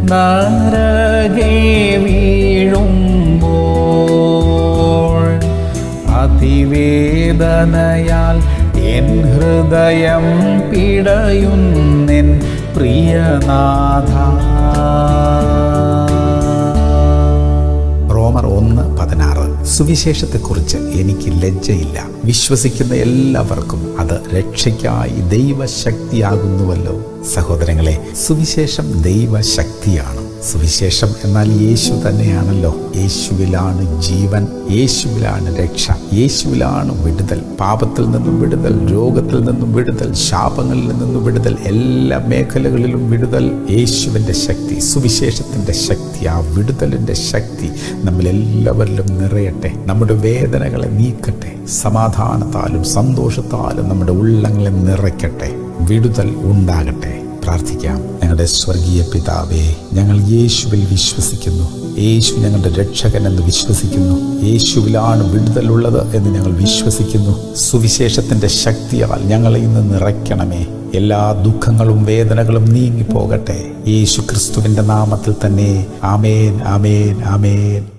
നരകെ വീഴുമ്പോൾ അതിവേദനയാൽ എൻ ഹൃദയം പിടയുന്നെൻ പ്രിയനാഥ റോമർ ഒന്ന് പതിനാറ് സുവിശേഷത്തെക്കുറിച്ച് എനിക്ക് ലജ്ജയില്ല വിശ്വസിക്കുന്ന എല്ലാവർക്കും അത് രക്ഷയ്ക്കായി ദൈവശക്തിയാകുന്നുവല്ലോ സഹോദരങ്ങളെ സുവിശേഷം ദൈവശക്തിയാണ് സുവിശേഷം എന്നാൽ യേശു തന്നെയാണല്ലോ യേശുവിലാണ് ജീവൻ യേശുവിലാണ് രക്ഷ യേശുവിലാണ് വിടുതൽ പാപത്തിൽ നിന്നും വിടുതൽ രോഗത്തിൽ നിന്നും വിടുതൽ ശാപങ്ങളിൽ നിന്നും വിടുതൽ എല്ലാ മേഖലകളിലും വിടുതൽ യേശുവിൻ്റെ ശക്തി സുവിശേഷത്തിൻ്റെ ശക്തി ആ വിടുതലിൻ്റെ ശക്തി നമ്മളെല്ലാവരിലും നിറയട്ടെ നമ്മുടെ വേദനകളെ നീക്കട്ടെ സമാധാനത്താലും സന്തോഷത്താലും നമ്മുടെ ഉള്ളങ്ങളെ നിറയ്ക്കട്ടെ വിടുതൽ ഉണ്ടാകട്ടെ പ്രാർത്ഥിക്കാം ഞങ്ങളുടെ സ്വർഗീയ പിതാവേ ഞങ്ങൾ യേശുവിൽ വിശ്വസിക്കുന്നു യേശു ഞങ്ങളുടെ രക്ഷകൻ എന്ന് വിശ്വസിക്കുന്നു യേശുവിലാണ് വിടുതലുള്ളത് എന്ന് ഞങ്ങൾ വിശ്വസിക്കുന്നു സുവിശേഷത്തിൻ്റെ ശക്തിയാൽ ഞങ്ങളെ ഇന്ന് നിറയ്ക്കണമേ എല്ലാ ദുഃഖങ്ങളും വേദനകളും നീങ്ങിപ്പോകട്ടെ യേശു ക്രിസ്തുവിൻ്റെ നാമത്തിൽ തന്നെ ആമേൻ ആമേൻ ആമേൻ